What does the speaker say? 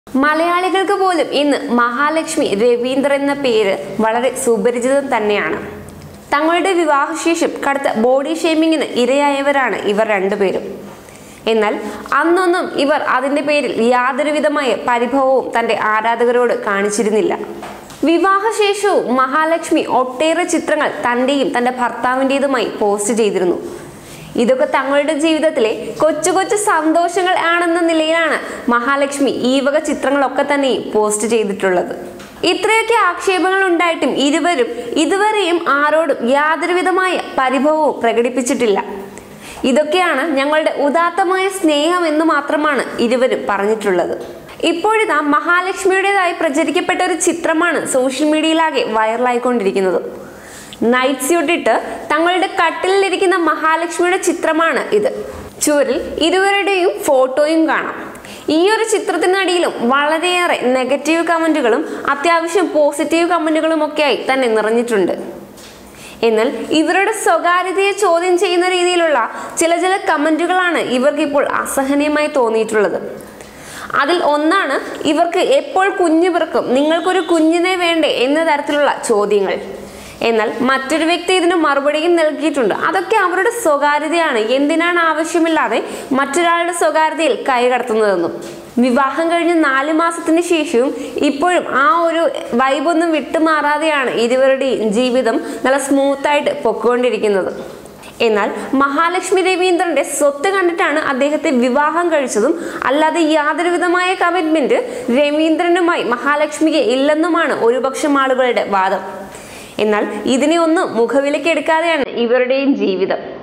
മലയാളികൾക്ക് പോലും ഇന്ന് മഹാലക്ഷ്മി രവീന്ദ്രൻ എന്ന പേര് വളരെ സുപരിചിതം തന്നെയാണ് തങ്ങളുടെ വിവാഹശേഷം കടുത്ത ബോഡി ഷേമിങ്ങിന് ഇരയായവരാണ് ഇവർ രണ്ടുപേരും എന്നാൽ അന്നൊന്നും ഇവർ അതിന്റെ പേരിൽ യാതൊരുവിധമായ പരിഭവവും തന്റെ ആരാധകരോട് കാണിച്ചിരുന്നില്ല വിവാഹശേഷവും മഹാലക്ഷ്മി ഒട്ടേറെ ചിത്രങ്ങൾ തന്റെയും തന്റെ ഭർത്താവിൻ്റെതുമായി പോസ്റ്റ് ചെയ്തിരുന്നു ഇതൊക്കെ തങ്ങളുടെ ജീവിതത്തിലെ കൊച്ചു കൊച്ചു സന്തോഷങ്ങൾ ആണെന്ന നിലയിലാണ് മഹാലക്ഷ്മി ഈ വക ചിത്രങ്ങളൊക്കെ തന്നെ പോസ്റ്റ് ചെയ്തിട്ടുള്ളത് ഇത്രയൊക്കെ ആക്ഷേപങ്ങൾ ഉണ്ടായിട്ടും ഇരുവരും ഇതുവരെയും ആരോടും യാതൊരുവിധമായ പരിഭവവും പ്രകടിപ്പിച്ചിട്ടില്ല ഇതൊക്കെയാണ് ഞങ്ങളുടെ ഉദാത്തമായ സ്നേഹം എന്ന് മാത്രമാണ് ഇരുവരും പറഞ്ഞിട്ടുള്ളത് ഇപ്പോഴിതാ മഹാലക്ഷ്മിയുടേതായി പ്രചരിക്കപ്പെട്ട ഒരു ചിത്രമാണ് സോഷ്യൽ മീഡിയയിലാകെ വൈറലായിക്കൊണ്ടിരിക്കുന്നത് നൈറ്റ് സ്യൂട്ട് ഇട്ട് തങ്ങളുടെ കട്ടിലിരിക്കുന്ന മഹാലക്ഷ്മിയുടെ ചിത്രമാണ് ഇത് ചുവരിൽ ഇരുവരുടെയും ഫോട്ടോയും കാണാം ഈ ഒരു ചിത്രത്തിനടിയിലും വളരെയേറെ നെഗറ്റീവ് കമന്റുകളും അത്യാവശ്യം പോസിറ്റീവ് കമന്റുകളും ഒക്കെയായി തന്നെ നിറഞ്ഞിട്ടുണ്ട് എന്നാൽ ഇവരുടെ സ്വകാര്യതയെ ചോദ്യം ചെയ്യുന്ന രീതിയിലുള്ള ചില ചില കമന്റുകളാണ് ഇവർക്ക് ഇപ്പോൾ അസഹനീയമായി തോന്നിയിട്ടുള്ളത് അതിൽ ഒന്നാണ് ഇവർക്ക് എപ്പോൾ കുഞ്ഞു പിറക്കും നിങ്ങൾക്കൊരു കുഞ്ഞിനെ വേണ്ടേ എന്ന തരത്തിലുള്ള ചോദ്യങ്ങൾ എന്നാൽ മറ്റൊരു വ്യക്തി ഇതിന് മറുപടിയും നൽകിയിട്ടുണ്ട് അതൊക്കെ അവരുടെ സ്വകാര്യതയാണ് എന്തിനാണ് ആവശ്യമില്ലാതെ മറ്റൊരാളുടെ സ്വകാര്യതയിൽ കൈകടത്തുന്നതെന്നും വിവാഹം കഴിഞ്ഞ് നാല് മാസത്തിന് ശേഷവും ഇപ്പോഴും ആ ഒരു വൈബൊന്നും വിട്ടുമാറാതെയാണ് ഇരുവരുടെയും ജീവിതം നല്ല സ്മൂത്തായിട്ട് പൊക്കോണ്ടിരിക്കുന്നത് എന്നാൽ മഹാലക്ഷ്മി രവീന്ദ്രന്റെ സ്വത്ത് കണ്ടിട്ടാണ് അദ്ദേഹത്തെ വിവാഹം കഴിച്ചതും അല്ലാതെ യാതൊരുവിധമായ കമ്മിറ്റ്മെന്റ് രവീന്ദ്രനുമായി മഹാലക്ഷ്മിക്ക് ഇല്ലെന്നുമാണ് ഒരുപക്ഷം ആളുകളുടെ വാദം എന്നാൽ ഇതിനെ ഒന്നും മുഖവിലക്കെടുക്കാതെയാണ് ഇവരുടെയും ജീവിതം